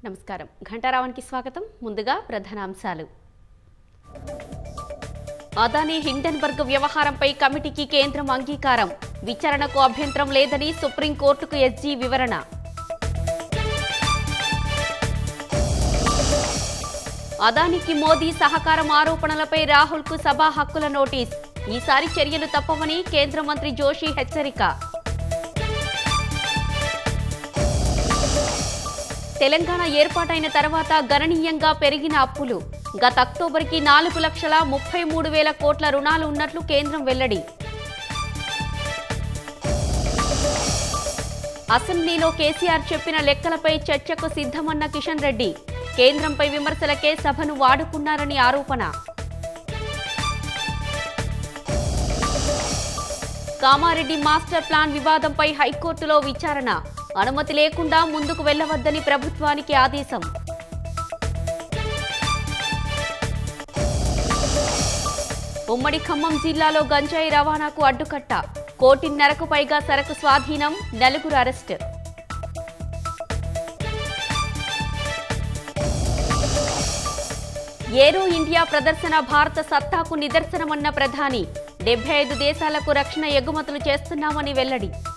నమస్కారం ఘంటారావానికి స్వాగతం ముందుగా ప్రధానాంశాలు అదానీ హిండన్బర్గ్ వ్యవహారంపై కమిటీకి కేంద్రం అంగీకారం విచారణకు అభ్యంతరం లేదని సుప్రీంకోర్టుకు ఎస్జీ వివరణ అదానికి మోదీ సహకారం ఆరోపణలపై రాహుల్కు సభా హక్కుల నోటీస్ ఈసారి చర్యలు తప్పవని కేంద్ర మంత్రి జోషి హెచ్చరిక తెలంగాణ ఏర్పాటైన తర్వాత గణనీయంగా పెరిగిన అప్పులు గత అక్టోబర్కి నాలుగు లక్షల ముప్పై మూడు వేల కోట్ల రుణాలు ఉన్నట్లు కేంద్రం వెల్లడి అసెంబ్లీలో కేసీఆర్ చెప్పిన లెక్కలపై చర్చకు సిద్ధమన్న కిషన్ రెడ్డి కేంద్రంపై విమర్శలకే సభను వాడుకున్నారని ఆరోపణ కామారెడ్డి మాస్టర్ ప్లాన్ వివాదంపై హైకోర్టులో విచారణ అనుమతి లేకుండా ముందుకు వెళ్లవద్దని ప్రభుత్వానికి ఆదేశం ఉమ్మడి ఖమ్మం జిల్లాలో గంజాయి రవాణాకు అడ్డుకట్ట కోటిన్నరకు పైగా సరకు స్వాధీనం నలుగురు అరెస్టు ఏరో ఇండియా ప్రదర్శన భారత సత్తాకు నిదర్శనమన్న ప్రధాని డెబ్బై ఐదు దేశాలకు రక్షణ ఎగుమతులు చేస్తున్నామని వెల్లడి